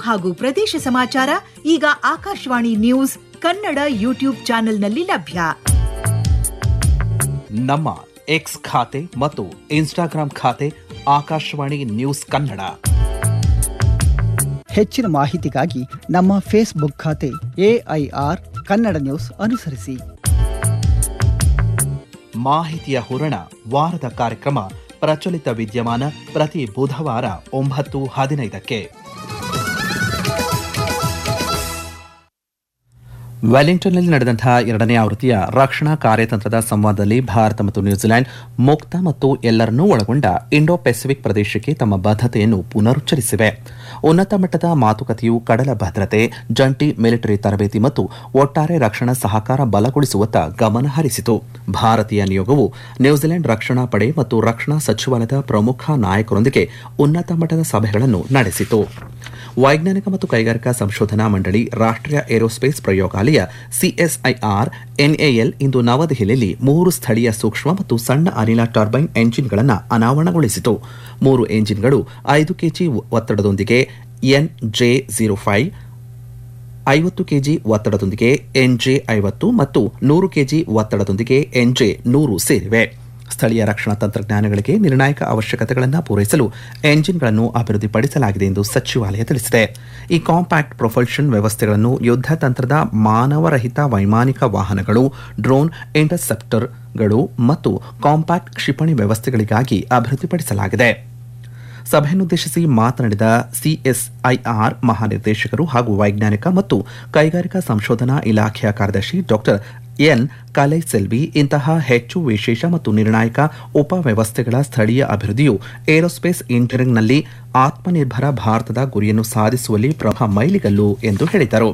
ಹಾಗೂ ಪ್ರದೇಶ ಸಮಾಚಾರ ಈಗ ಆಕಾಶವಾಣಿ ನ್ಯೂಸ್ ಕನ್ನಡ ಯೂಟ್ಯೂಬ್ ಚಾನೆಲ್ನಲ್ಲಿ ಲಭ್ಯ ನಮ್ಮ ಎಕ್ಸ್ ಖಾತೆ ಮತ್ತು ಇನ್ಸ್ಟಾಗ್ರಾಂ ಖಾತೆ ಆಕಾಶವಾಣಿ ನ್ಯೂಸ್ ಕನ್ನಡ ಹೆಚ್ಚಿನ ಮಾಹಿತಿಗಾಗಿ ನಮ್ಮ ಫೇಸ್ಬುಕ್ ಖಾತೆ ಎಐಆರ್ ಕನ್ನಡ ನ್ಯೂಸ್ ಅನುಸರಿಸಿ ಮಾಹಿತಿಯ ಹೂರಣ ವಾರದ ಕಾರ್ಯಕ್ರಮ ಪ್ರಚಲಿತ ವಿದ್ಯಮಾನ ಪ್ರತಿ ಬುಧವಾರ ಒಂಬತ್ತು ಹದಿನೈದಕ್ಕೆ ವೆಲ್ಲಿಂಗ್ಟನ್ನಲ್ಲಿ ನಡೆದಂತಹ ಎರಡನೇ ಆವೃತ್ತಿಯ ರಕ್ಷಣಾ ಕಾರ್ಯತಂತ್ರದ ಸಂವಾದದಲ್ಲಿ ಭಾರತ ಮತ್ತು ನ್ಯೂಜಿಲೆಂಡ್ ಮುಕ್ತ ಮತ್ತು ಎಲ್ಲರನ್ನೂ ಒಳಗೊಂಡ ಇಂಡೋ ಪೆಸಿಫಿಕ್ ಪ್ರದೇಶಕ್ಕೆ ತಮ್ಮ ಬದ್ಧತೆಯನ್ನು ಪುನರುಚ್ಚರಿಸಿವೆ ಉನ್ನತ ಮಟ್ಟದ ಮಾತುಕತೆಯು ಕಡಲ ಭದ್ರತೆ ಜಂಟಿ ಮಿಲಿಟರಿ ತರಬೇತಿ ಮತ್ತು ಒಟ್ಟಾರೆ ರಕ್ಷಣಾ ಸಹಕಾರ ಬಲಗೊಳಿಸುವತ್ತ ಗಮನ ಹರಿಸಿತು ಭಾರತೀಯ ನಿಯೋಗವು ನ್ಯೂಜಿಲೆಂಡ್ ರಕ್ಷಣಾ ಪಡೆ ಮತ್ತು ರಕ್ಷಣಾ ಸಚಿವಾಲಯದ ಪ್ರಮುಖ ನಾಯಕರೊಂದಿಗೆ ಉನ್ನತ ಮಟ್ಟದ ಸಭೆಗಳನ್ನು ನಡೆಸಿತು ವೈಜ್ಞಾನಿಕ ಮತ್ತು ಕೈಗಾರಿಕಾ ಸಂಶೋಧನಾ ಮಂಡಳಿ ರಾಷ್ಟ್ರೀಯ ಏರೋಸ್ಪೇಸ್ ಪ್ರಯೋಗಾಲಯ ಸಿಎಸ್ಐಆರ್ ಎನ್ಎಎಲ್ ಇಂದು ನವದೆಹಲಿಯಲ್ಲಿ ಮೂರು ಸ್ಥಳೀಯ ಸೂಕ್ಷ್ಮ ಮತ್ತು ಸಣ್ಣ ಅನಿಲ ಟರ್ಬೈನ್ ಎಂಜಿನ್ಗಳನ್ನು ಅನಾವರಣಗೊಳಿಸಿತು ಮೂರು ಎಂಜಿನ್ಗಳು ಐದು ಕೆಜಿ ಒತ್ತಡದೊಂದಿಗೆ ಎನ್ ಜೆ ಜೀರೋ ಫೈವ್ ಐವತ್ತು ಕೆಜಿ ಒತ್ತಡದೊಂದಿಗೆ ಎನ್ಜೆ ಐವತ್ತು ಮತ್ತು ನೂರು ಕೆಜಿ ಒತ್ತಡದೊಂದಿಗೆ ಎನ್ಜೆ ನೂರು ಸೇರಿವೆ ಸ್ಥಳೀಯ ರಕ್ಷಣಾ ತಂತ್ರಜ್ಞಾನಗಳಿಗೆ ನಿರ್ಣಾಯಕ ಅವಶ್ಯಕತೆಗಳನ್ನು ಪೂರೈಸಲು ಎಂಜಿನ್ಗಳನ್ನು ಅಭಿವೃದ್ಧಿಪಡಿಸಲಾಗಿದೆ ಎಂದು ಸಚಿವಾಲಯ ತಿಳಿಸಿದೆ ಈ ಕಾಂಪ್ಯಾಕ್ಟ್ ಪ್ರೊಪಲ್ಷನ್ ವ್ಯವಸ್ಥೆಗಳನ್ನು ಯುದ್ಧ ತಂತ್ರದ ಮಾನವರಹಿತ ವೈಮಾನಿಕ ವಾಹನಗಳು ಡ್ರೋನ್ ಇಂಟರ್ಸೆಪ್ಟರ್ಗಳು ಮತ್ತು ಕಾಂಪ್ಯಾಕ್ಟ್ ಕ್ಷಿಪಣಿ ವ್ಯವಸ್ಥೆಗಳಿಗಾಗಿ ಅಭಿವೃದ್ಧಿಪಡಿಸಲಾಗಿದೆ ಸಭೆಯನ್ನುದ್ದೇಶಿಸಿ ಮಾತನಾಡಿದ ಸಿಎಸ್ಐಆರ್ ಮಹಾನಿರ್ದೇಶಕರು ಹಾಗೂ ವೈಜ್ಞಾನಿಕ ಮತ್ತು ಕೈಗಾರಿಕಾ ಸಂಶೋಧನಾ ಇಲಾಖೆಯ ಕಾರ್ಯದರ್ಶಿ ಡಾಕ್ಟರ್ ಎನ್ ಕಲೈಸೆಲ್ವಿ ಇಂತಹ ಹೆಚ್ಚು ವಿಶೇಷ ಮತ್ತು ನಿರ್ಣಾಯಕ ಉಪವ್ಯವಸ್ಥೆಗಳ ಸ್ಥಳೀಯ ಅಭಿವೃದ್ಧಿಯು ಏರೋಸ್ಪೇಸ್ ಇಂಜಿನಿಯರಿಂಗ್ನಲ್ಲಿ ಆತ್ಮನಿರ್ಭರ ಭಾರತದ ಗುರಿಯನ್ನು ಸಾಧಿಸುವಲ್ಲಿ ಪ್ರಮುಖ ಮೈಲಿಗಲ್ಲು ಎಂದು ಹೇಳಿದರು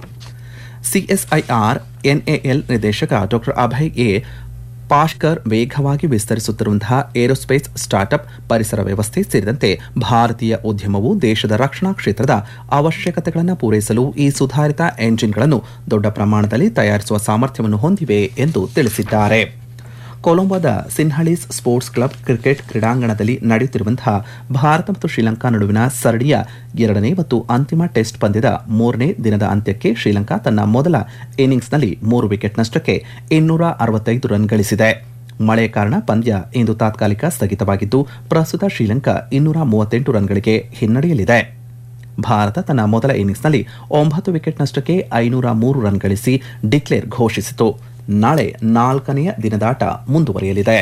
ಸಿಎಸ್ಐಆರ್ ಎನ್ಎಎಲ್ ನಿರ್ದೇಶಕ ಡಾಕ್ಟರ್ ಅಭಯ್ ಎ ಪಾಷ್ಕರ್ ವೇಗವಾಗಿ ವಿಸ್ತರಿಸುತ್ತಿರುವಂತಹ ಏರೋಸ್ಪೇಸ್ ಸ್ಟಾರ್ಟ್ಅಪ್ ಪರಿಸರ ವ್ಯವಸ್ಥೆ ಸೇರಿದಂತೆ ಭಾರತೀಯ ಉದ್ಯಮವು ದೇಶದ ರಕ್ಷಣಾ ಕ್ಷೇತ್ರದ ಅವಶ್ಯಕತೆಗಳನ್ನು ಪೂರೈಸಲು ಈ ಸುಧಾರಿತ ಎಂಜಿನ್ಗಳನ್ನು ದೊಡ್ಡ ಪ್ರಮಾಣದಲ್ಲಿ ತಯಾರಿಸುವ ಸಾಮರ್ಥ್ಯವನ್ನು ಹೊಂದಿವೆ ಎಂದು ತಿಳಿಸಿದ್ದಾರೆ ಕೊಲಂಬೋದ ಸಿನ್ಹಳೀಸ್ ಸ್ಪೋರ್ಟ್ಸ್ ಕ್ಲಬ್ ಕ್ರಿಕೆಟ್ ಕ್ರೀಡಾಂಗಣದಲ್ಲಿ ನಡೆಯುತ್ತಿರುವಂತಹ ಭಾರತ ಮತ್ತು ಶ್ರೀಲಂಕಾ ನಡುವಿನ ಸರಣಿಯ ಎರಡನೇ ಮತ್ತು ಅಂತಿಮ ಟೆಸ್ಟ್ ಪಂದ್ಯದ ಮೂರನೇ ದಿನದ ಅಂತ್ಯಕ್ಕೆ ಶ್ರೀಲಂಕಾ ತನ್ನ ಮೊದಲ ಇನ್ನಿಂಗ್ಸ್ನಲ್ಲಿ ಮೂರು ವಿಕೆಟ್ ನಷ್ಟಕ್ಕೆ ಇನ್ನೂರ ಅರವತ್ತೈದು ರನ್ ಗಳಿಸಿದೆ ಮಳೆ ಕಾರಣ ಪಂದ್ಯ ಇಂದು ತಾತ್ಕಾಲಿಕ ಸ್ಥಗಿತವಾಗಿದ್ದು ಪ್ರಸ್ತುತ ಶ್ರೀಲಂಕಾ ಇನ್ನೂರ ಮೂವತ್ತೆಂಟು ರನ್ಗಳಿಗೆ ಹಿನ್ನಡೆಯಲಿದೆ ಭಾರತ ತನ್ನ ಮೊದಲ ಇನ್ನಿಂಗ್ಸ್ನಲ್ಲಿ ಒಂಬತ್ತು ವಿಕೆಟ್ ನಷ್ಟಕ್ಕೆ ಐನೂರ ಮೂರು ರನ್ ಗಳಿಸಿ ಡಿಕ್ಲೇರ್ ಘೋಷಿಸಿತು ನಾಳೆ ನಾಲ್ಕನೆಯ ದಿನದಾಟ ಮುಂದುವರಿಯಲಿದೆ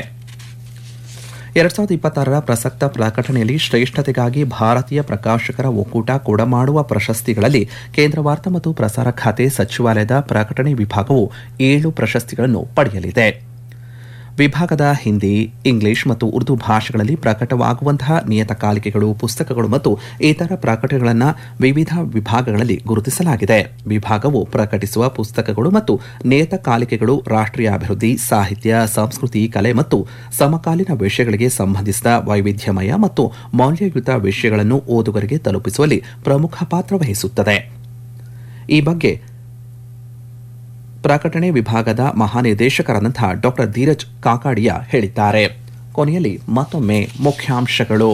ಎರಡ್ ಸಾವಿರದ ಇಪ್ಪತ್ತಾರರ ಪ್ರಸಕ್ತ ಪ್ರಕಟಣೆಯಲ್ಲಿ ಶ್ರೇಷ್ಠತೆಗಾಗಿ ಭಾರತೀಯ ಪ್ರಕಾಶಕರ ಒಕ್ಕೂಟ ಕೊಡಮಾಡುವ ಪ್ರಶಸ್ತಿಗಳಲ್ಲಿ ಕೇಂದ್ರ ವಾರ್ತಾ ಮತ್ತು ಪ್ರಸಾರ ಖಾತೆ ಸಚಿವಾಲಯದ ಪ್ರಕಟಣೆ ವಿಭಾಗವು ಏಳು ಪ್ರಶಸ್ತಿಗಳನ್ನು ಪಡೆಯಲಿದೆ ವಿಭಾಗದ ಹಿಂದಿ ಇಂಗ್ಲಿಷ್ ಮತ್ತು ಉರ್ದು ಭಾಷೆಗಳಲ್ಲಿ ಪ್ರಕಟವಾಗುವಂತಹ ನಿಯತಕಾಲಿಕೆಗಳು ಪುಸ್ತಕಗಳು ಮತ್ತು ಇತರ ಪ್ರಕಟಣೆಗಳನ್ನು ವಿವಿಧ ವಿಭಾಗಗಳಲ್ಲಿ ಗುರುತಿಸಲಾಗಿದೆ ವಿಭಾಗವು ಪ್ರಕಟಿಸುವ ಪುಸ್ತಕಗಳು ಮತ್ತು ನಿಯತಕಾಲಿಕೆಗಳು ರಾಷ್ಟ್ರೀಯ ಅಭಿವೃದ್ಧಿ ಸಾಹಿತ್ಯ ಸಂಸ್ಕೃತಿ ಕಲೆ ಮತ್ತು ಸಮಕಾಲೀನ ವಿಷಯಗಳಿಗೆ ಸಂಬಂಧಿಸಿದ ವೈವಿಧ್ಯಮಯ ಮತ್ತು ಮೌಲ್ಯಯುತ ವಿಷಯಗಳನ್ನು ಓದುಗರಿಗೆ ತಲುಪಿಸುವಲ್ಲಿ ಪ್ರಮುಖ ಪಾತ್ರ ವಹಿಸುತ್ತದೆ ಈ ಬಗ್ಗೆ ಪ್ರಕಟಣೆ ವಿಭಾಗದ ಮಹಾನಿರ್ದೇಶಕರಾದಂತಹ ಡಾಕ್ಟರ್ ಧೀರಜ್ ಕಾಕಾಡಿಯಾ ಹೇಳಿದ್ದಾರೆ ಕೊನೆಯಲ್ಲಿ ಮತ್ತೊಮ್ಮೆ ಮುಖ್ಯಾಂಶಗಳು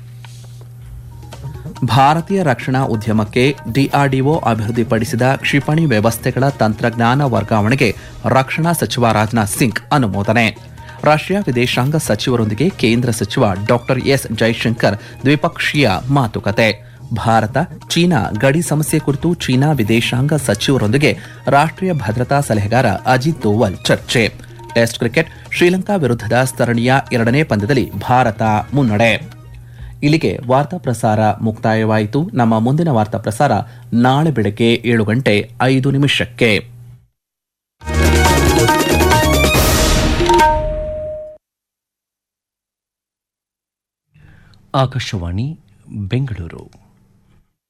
ಭಾರತೀಯ ರಕ್ಷಣಾ ಉದ್ಯಮಕ್ಕೆ ಡಿಆರ್ಡಿಒ ಅಭಿವೃದ್ಧಿಪಡಿಸಿದ ಕ್ಷಿಪಣಿ ವ್ಯವಸ್ಥೆಗಳ ತಂತ್ರಜ್ಞಾನ ವರ್ಗಾವಣೆಗೆ ರಕ್ಷಣಾ ಸಚಿವ ರಾಜನಾಥ್ ಸಿಂಗ್ ಅನುಮೋದನೆ ರಷ್ಯಾ ವಿದೇಶಾಂಗ ಸಚಿವರೊಂದಿಗೆ ಕೇಂದ್ರ ಸಚಿವ ಡಾಕ್ಟರ್ ಎಸ್ ಜೈಶಂಕರ್ ದ್ವಿಪಕ್ಷೀಯ ಮಾತುಕತೆ ಭಾರತ ಚೀನಾ ಗಡಿ ಸಮಸ್ಯೆ ಕುರಿತು ಚೀನಾ ವಿದೇಶಾಂಗ ಸಚಿವರೊಂದಿಗೆ ರಾಷ್ಟ್ರೀಯ ಭದ್ರತಾ ಸಲಹೆಗಾರ ಅಜಿತ್ ದೋವಲ್ ಚರ್ಚೆ ಟೆಸ್ಟ್ ಕ್ರಿಕೆಟ್ ಶ್ರೀಲಂಕಾ ವಿರುದ್ಧದ ಸರಣಿಯ ಎರಡನೇ ಪಂದ್ಯದಲ್ಲಿ ಭಾರತ ಮುನ್ನಡೆ ಇಲ್ಲಿಗೆ ವಾರ್ತಾ ಪ್ರಸಾರ ಮುಕ್ತಾಯವಾಯಿತು ನಮ್ಮ ಮುಂದಿನ ವಾರ್ತಾ ಪ್ರಸಾರ ನಾಳೆ ಬೆಳಗ್ಗೆ ಏಳು ಗಂಟೆ ಐದು ನಿಮಿಷಕ್ಕೆ ಆಕಾಶವಾಣಿ ಬೆಂಗಳೂರು